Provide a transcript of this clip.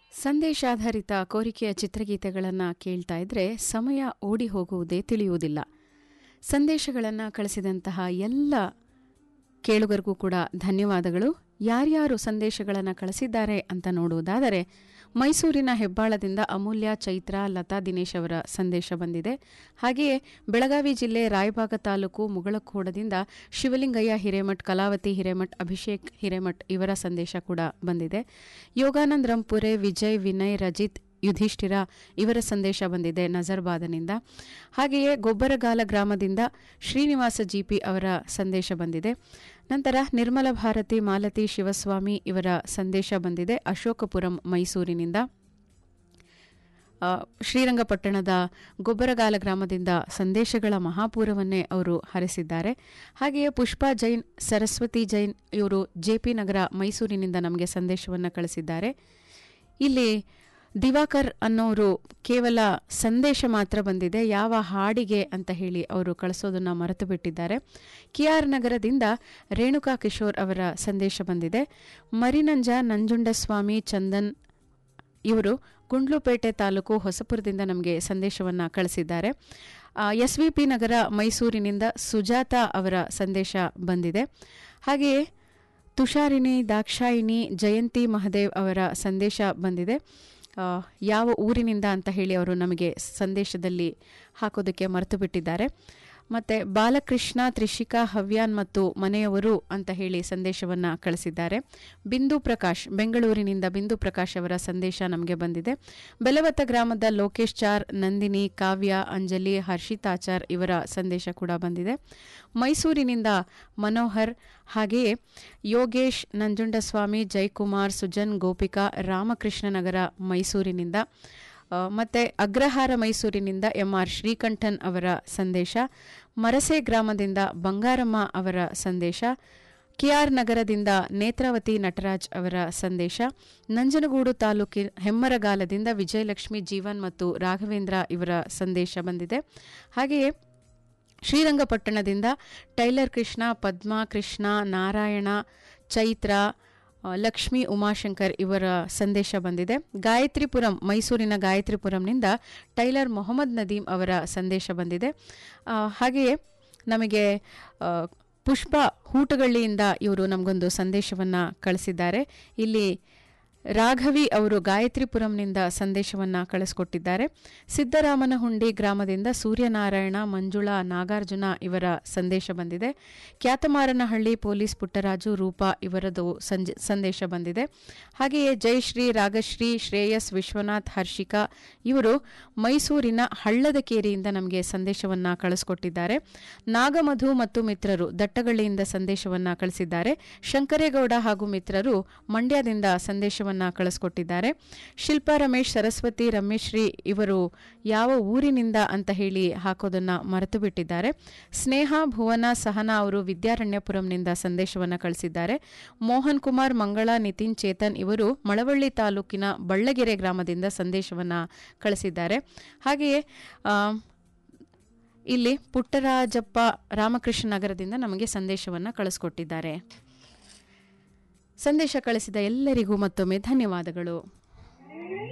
ಸಂದೇಶಾಧಾರಿತ ಕೋರಿಕೆಯ ಚಿತ್ರಗೀತೆಗಳನ್ನು ಕೇಳ್ತಾ ಇದ್ರೆ ಸಮಯ ಓಡಿ ಹೋಗುವುದೇ ತಿಳಿಯುವುದಿಲ್ಲ ಸಂದೇಶಗಳನ್ನು ಕಳಿಸಿದಂತಹ ಎಲ್ಲ ಕೇಳುಗರಿಗೂ ಕೂಡ ಧನ್ಯವಾದಗಳು ಯಾರ್ಯಾರು ಸಂದೇಶಗಳನ್ನು ಕಳಿಸಿದ್ದಾರೆ ಅಂತ ನೋಡುವುದಾದರೆ ಮೈಸೂರಿನ ಹೆಬ್ಬಾಳದಿಂದ ಅಮೂಲ್ಯ ಚೈತ್ರ ಲತಾ ದಿನೇಶ್ ಅವರ ಸಂದೇಶ ಬಂದಿದೆ ಹಾಗೆಯೇ ಬೆಳಗಾವಿ ಜಿಲ್ಲೆ ರಾಯಬಾಗ ತಾಲೂಕು ಮುಗಳಖೋಡದಿಂದ ಶಿವಲಿಂಗಯ್ಯ ಹಿರೇಮಠ್ ಕಲಾವತಿ ಹಿರೇಮಠ್ ಅಭಿಷೇಕ್ ಹಿರೇಮಠ್ ಇವರ ಸಂದೇಶ ಕೂಡ ಬಂದಿದೆ ಯೋಗಾನಂದ್ ರಂಪುರೆ ವಿಜಯ್ ವಿನಯ್ ರಜಿತ್ ಯುಧಿಷ್ಠಿರ ಇವರ ಸಂದೇಶ ಬಂದಿದೆ ನಜರ್ಬಾದನಿಂದ ಹಾಗೆಯೇ ಗೊಬ್ಬರಗಾಲ ಗ್ರಾಮದಿಂದ ಶ್ರೀನಿವಾಸ ಜಿಪಿ ಅವರ ಸಂದೇಶ ಬಂದಿದೆ ನಂತರ ನಿರ್ಮಲ ಭಾರತಿ ಮಾಲತಿ ಶಿವಸ್ವಾಮಿ ಇವರ ಸಂದೇಶ ಬಂದಿದೆ ಅಶೋಕಪುರಂ ಮೈಸೂರಿನಿಂದ ಆ, ಶ್ರೀರಂಗಪಟ್ಟಣದ ಗೊಬ್ಬರಗಾಲ ಗ್ರಾಮದಿಂದ ಸಂದೇಶಗಳ ಮಹಾಪೂರವನ್ನೇ ಅವರು ಹರಿಸಿದ್ದಾರೆ ಹಾಗೆಯೇ ಪುಷ್ಪಾ ಜೈನ್ ಸರಸ್ವತಿ ಜೈನ್ ಇವರು ಜೆಪಿ ನಗರ ಮೈಸೂರಿನಿಂದ ನಮಗೆ ಸಂದೇಶವನ್ನು ಕಳಿಸಿದ್ದಾರೆ ಇಲ್ಲಿ ದಿವಾಕರ್ ಅನ್ನೋರು ಕೇವಲ ಸಂದೇಶ ಮಾತ್ರ ಬಂದಿದೆ ಯಾವ ಹಾಡಿಗೆ ಅಂತ ಹೇಳಿ ಅವರು ಕಳಿಸೋದನ್ನ ಮರೆತು ಬಿಟ್ಟಿದ್ದಾರೆ ಕೆಆರ್ ನಗರದಿಂದ ರೇಣುಕಾ ಕಿಶೋರ್ ಅವರ ಸಂದೇಶ ಬಂದಿದೆ ಮರಿನಂಜ ನಂಜುಂಡಸ್ವಾಮಿ ಚಂದನ್ ಇವರು ಗುಂಡ್ಲುಪೇಟೆ ತಾಲೂಕು ಹೊಸಪುರದಿಂದ ನಮಗೆ ಸಂದೇಶವನ್ನು ಕಳಿಸಿದ್ದಾರೆ ಎಸ್ ವಿ ಪಿ ನಗರ ಮೈಸೂರಿನಿಂದ ಸುಜಾತ ಅವರ ಸಂದೇಶ ಬಂದಿದೆ ಹಾಗೆಯೇ ತುಷಾರಿಣಿ ದಾಕ್ಷಾಯಿಣಿ ಜಯಂತಿ ಮಹದೇವ್ ಅವರ ಸಂದೇಶ ಬಂದಿದೆ ಆ, ಯಾವ ಊರಿನಿಂದ ಅಂತ ಹೇಳಿ ಅವರು ನಮಗೆ ಸಂದೇಶದಲ್ಲಿ ಹಾಕೋದಕ್ಕೆ ಮರೆತು ಬಿಟ್ಟಿದ್ದಾರೆ ಮತ್ತು ಬಾಲಕೃಷ್ಣ ತ್ರಿಷಿಕಾ ಹವ್ಯಾನ್ ಮತ್ತು ಮನೆಯವರು ಅಂತ ಹೇಳಿ ಸಂದೇಶವನ್ನು ಕಳಿಸಿದ್ದಾರೆ ಬಿಂದು ಪ್ರಕಾಶ್ ಬೆಂಗಳೂರಿನಿಂದ ಬಿಂದು ಪ್ರಕಾಶ್ ಅವರ ಸಂದೇಶ ನಮಗೆ ಬಂದಿದೆ ಬೆಲವತ್ತ ಗ್ರಾಮದ ಲೋಕೇಶ್ ಚಾರ್ ನಂದಿನಿ ಕಾವ್ಯ ಅಂಜಲಿ ಹರ್ಷಿತಾಚಾರ್ ಇವರ ಸಂದೇಶ ಕೂಡ ಬಂದಿದೆ ಮೈಸೂರಿನಿಂದ ಮನೋಹರ್ ಹಾಗೆಯೇ ಯೋಗೇಶ್ ನಂಜುಂಡಸ್ವಾಮಿ ಜಯಕುಮಾರ್ ಸುಜನ್ ಗೋಪಿಕಾ ರಾಮಕೃಷ್ಣನಗರ ಮೈಸೂರಿನಿಂದ ಆ, ಮತ್ತೆ ಅಗ್ರಹಾರ ಮೈಸೂರಿನಿಂದ ಎಂ ಆರ್ ಶ್ರೀಕಂಠನ್ ಅವರ ಸಂದೇಶ ಮರಸೆ ಗ್ರಾಮದಿಂದ ಬಂಗಾರಮ್ಮ ಅವರ ಸಂದೇಶ ಕೆಆರ್ ನಗರದಿಂದ ನೇತ್ರಾವತಿ ನಟರಾಜ್ ಅವರ ಸಂದೇಶ ನಂಜನಗೂಡು ತಾಲೂಕಿನ ಹೆಮ್ಮರಗಾಲದಿಂದ ವಿಜಯಲಕ್ಷ್ಮಿ ಜೀವನ್ ಮತ್ತು ರಾಘವೇಂದ್ರ ಇವರ ಸಂದೇಶ ಬಂದಿದೆ ಹಾಗೆಯೇ ಶ್ರೀರಂಗಪಟ್ಟಣದಿಂದ ಟೈಲರ್ ಕೃಷ್ಣ ಪದ್ಮಾ ಕೃಷ್ಣ ನಾರಾಯಣ ಚೈತ್ರ ಆ, ಲಕ್ಷ್ಮಿ ಉಮಾಶಂಕರ್ ಇವರ ಸಂದೇಶ ಬಂದಿದೆ ಗಾಯತ್ರಿಪುರಂ ಮೈಸೂರಿನ ಗಾಯತ್ರಿಪುರಂನಿಂದ ಟೈಲರ್ ಮೊಹಮ್ಮದ್ ನದೀಮ್ ಅವರ ಸಂದೇಶ ಬಂದಿದೆ ಆ, ಹಾಗೆಯೇ ನಮಗೆ ಆ, ಪುಷ್ಪ ಹೂಟಗಳ್ಳಿಯಿಂದ ಇವರು ನಮಗೊಂದು ಸಂದೇಶವನ್ನು ಕಳಿಸಿದ್ದಾರೆ ಇಲ್ಲಿ ರಾಘವಿ ಅವರು ಗಾಯತ್ರಿಪುರಂನಿಂದ ಸಂದೇಶವನ್ನು ಕಳಿಸ್ಕೊಟ್ಟಿದ್ದಾರೆ ಸಿದ್ದರಾಮನಹುಂಡಿ ಗ್ರಾಮದಿಂದ ಸೂರ್ಯನಾರಾಯಣ ಮಂಜುಳಾ ನಾಗಾರ್ಜುನ ಇವರ ಸಂದೇಶ ಬಂದಿದೆ ಕ್ಯಾತಮಾರನಹಳ್ಳಿ ಪೊಲೀಸ್ ಪುಟ್ಟರಾಜು ರೂಪಾ ಇವರದು ಸಂಜೆ ಸಂದೇಶ ಬಂದಿದೆ ಹಾಗೆಯೇ ಜಯಶ್ರೀ ರಾಗಶ್ರೀ ಶ್ರೇಯಸ್ ವಿಶ್ವನಾಥ್ ಹರ್ಷಿಕಾ ಇವರು ಮೈಸೂರಿನ ಹಳ್ಳದ ಕೇರಿಯಿಂದ ನಮಗೆ ಸಂದೇಶವನ್ನು ಕಳಿಸ್ಕೊಟ್ಟಿದ್ದಾರೆ ನಾಗಮಧು ಮತ್ತು ಮಿತ್ರರು ದಟ್ಟಗಳ್ಳಿಯಿಂದ ಸಂದೇಶವನ್ನು ಕಳಿಸಿದ್ದಾರೆ ಶಂಕರೇಗೌಡ ಹಾಗೂ ಮಿತ್ರರು ಮಂಡ್ಯದಿಂದ ಸಂದೇಶವನ್ನು ಕಳಿಸ್ಕೊಟ್ಟಿದ್ದಾರೆ ಶಿಲ್ಪಾ ರಮೇಶ್ ಸರಸ್ವತಿ ರಮೇಶ್ರೀ ಇವರು ಯಾವ ಊರಿನಿಂದ ಅಂತ ಹೇಳಿ ಹಾಕೋದನ್ನ ಮರೆತು ಬಿಟ್ಟಿದ್ದಾರೆ ಸ್ನೇಹ ಭುವನ ಸಹನಾ ಅವರು ವಿದ್ಯಾರಣ್ಯಪುರಂನಿಂದ ಸಂದೇಶವನ್ನು ಕಳಿಸಿದ್ದಾರೆ ಮೋಹನ್ ಕುಮಾರ್ ಮಂಗಳ ನಿತಿನ್ ಚೇತನ್ ಇವರು ಮಳವಳ್ಳಿ ತಾಲೂಕಿನ ಬಳ್ಳಗೆರೆ ಗ್ರಾಮದಿಂದ ಸಂದೇಶವನ್ನು ಕಳಿಸಿದ್ದಾರೆ ಹಾಗೆಯೇ ಆ, ಇಲ್ಲಿ ಪುಟ್ಟರಾಜಪ್ಪ ರಾಮಕೃಷ್ಣ ನಗರದಿಂದ ನಮಗೆ ಸಂದೇಶವನ್ನು ಕಳಿಸ್ಕೊಟ್ಟಿದ್ದಾರೆ ಸಂದೇಶ ಕಳಿಸಿದ ಎಲ್ಲರಿಗೂ ಮತ್ತೊಮ್ಮೆ ಧನ್ಯವಾದಗಳು